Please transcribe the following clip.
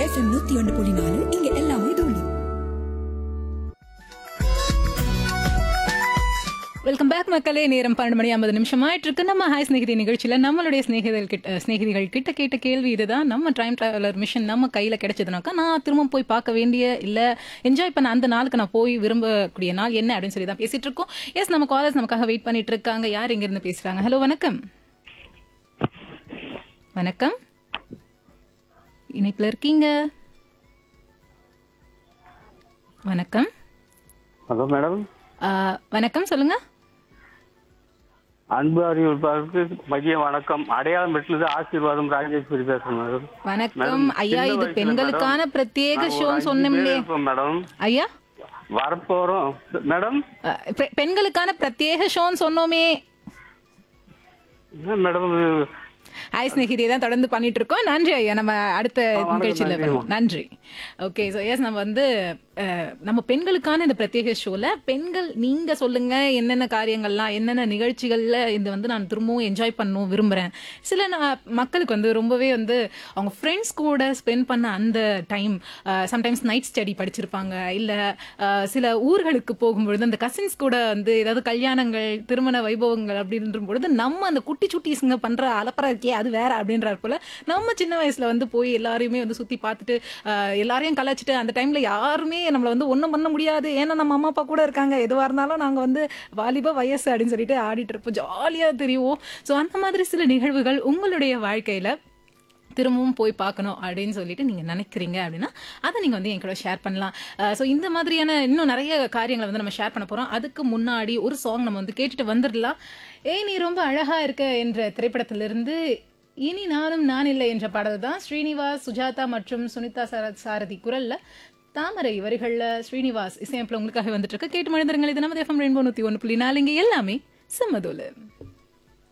FM நூத்தி ஒன்று புள்ளி நாலு இங்க எல்லாமே தூளி வெல்கம் பேக் மக்களே நேரம் பன்னெண்டு மணி ஐம்பது நிமிஷம் ஆயிட்டு இருக்கு நம்ம ஹாய் ஸ்நேகிதி நிகழ்ச்சியில நம்மளுடைய ஸ்நேகிதர்கள் கிட்ட ஸ்நேகிதிகள் கிட்ட கேட்ட கேள்வி இதுதான் நம்ம டைம் டிராவலர் மிஷன் நம்ம கையில கிடைச்சதுனாக்கா நான் திரும்ப போய் பார்க்க வேண்டிய இல்ல என்ஜாய் பண்ண அந்த நாளுக்கு நான் போய் விரும்பக்கூடிய நாள் என்ன அப்படின்னு சொல்லி தான் பேசிட்டு இருக்கோம் எஸ் நம்ம காலேஜ் நமக்காக வெயிட் பண்ணிட்டு இருக்காங்க யார் எங்க இருந்து பேசுறாங்க ஹலோ வணக்கம் வணக்கம் இணைப்புல இருக்கீங்க வணக்கம் ஹலோ மேடம் ஆ, வணக்கம் சொல்லுங்க அன்பு அறிவிப்பாளருக்கு மதிய வணக்கம் அடையாளம் பெற்றது ஆசீர்வாதம் ராஜேஸ்வரி பேசுறேன் மேடம் வணக்கம் மேடம், ஐயா சின்ன இது வயசுல பெண்களுக்கான மேடம், பிரத்யேக நாங்க ஒரு ஷோன்னு அஞ்சு சொன்னோம்லே பேர் இருப்போம் மேடம் ஐயா வரப்போறோம் மேடம் அஹ், பெ- பெண்களுக்கான பிரத்யேக ஷோன்னு சொன்னோமே என்ன மேடம் ஹாய் ஸ்நேகிதி தான் தொடர்ந்து பண்ணிட்டு இருக்கோம் நன்றி ஐயா நம்ம அடுத்த வணக்கம், நிகழ்ச்சியில நன்றி. வருவோம் நன்றி ஓகே ஸோ எஸ் நம்ம வந்து அஹ், நம்ம பெண்களுக்கான இந்த பிரத்யேக ஷோல பெண்கள் நீங்க சொல்லுங்க என்னென்ன காரியங்கள்லாம் என்னென்ன நிகழ்ச்சிகள்ல இது வந்து நான் திரும்பவும் என்ஜாய் பண்ணணும் விரும்புறேன் சில நா- மக்களுக்கு வந்து ரொம்பவே வந்து அவங்க ஃப்ரெண்ட்ஸ் கூட ஸ்பெண்ட் பண்ண அந்த டைம் சம்டைம்ஸ் நைட் ஸ்டடி படிச்சிருப்பாங்க இல்ல அஹ், சில ஊர்களுக்கு போகும்பொழுது அந்த கசின்ஸ் கூட வந்து ஏதாவது கல்யாணங்கள் திருமண வைபவங்கள் அப்படின்ற பொழுது நம்ம அந்த குட்டி சுட்டீஸுங்க பண்ற அலப்பற இருக்கே அது வேற அப்படின்றார் போல நம்ம சின்ன வயசுல வந்து போய் எல்லாரையுமே வந்து சுத்தி பார்த்துட்டு அஹ், எல்லாரையும் கலாச்சிட்டு அந்த டைம்ல யாருமே நம்மள வந்து ஒண்ணும் பண்ண முடியாது ஏன்னா நம்ம அம்மா அப்பா கூட இருக்காங்க எதுவா இருந்தாலும் நாங்க வந்து வாலிப வயசு அப்படின்னு சொல்லிட்டு ஆடிட்டு இருப்போம் ஜாலியா தெரியும் ஸோ அந்த மாதிரி சில நிகழ்வுகள் உங்களுடைய வாழ்க்கையில திரும்பவும் போய் பார்க்கணும் அப்படின்னு சொல்லிட்டு நீங்க நினைக்கிறீங்க அப்படின்னா அதை நீங்க வந்து என் கூட ஷேர் பண்ணலாம் ஸோ இந்த மாதிரியான இன்னும் நிறைய காரியங்களை வந்து நம்ம ஷேர் பண்ண போறோம் அதுக்கு முன்னாடி ஒரு சாங் நம்ம வந்து கேட்டுட்டு வந்துடலாம் ஏய் நீ ரொம்ப அழகா இருக்க என்ற திரைப்படத்திலிருந்து இனி நானும் நான் இல்லை என்ற பாடல் தான் ஸ்ரீனிவாஸ் சுஜாதா மற்றும் சுனிதா சார- சாரதி குரல்ல தாமரை வரிகள்ல ஸ்ரீனிவாஸ் இசையமைப்பில் உங்களுக்காக வந்துட்டு இருக்கு கேட்டு மனிதர்கள் இது நமது எஃப்எம் ரெயின்போ நூத்தி ஒன்று புள்ளி நாலு இங்க எல்லாமே சம்மதோல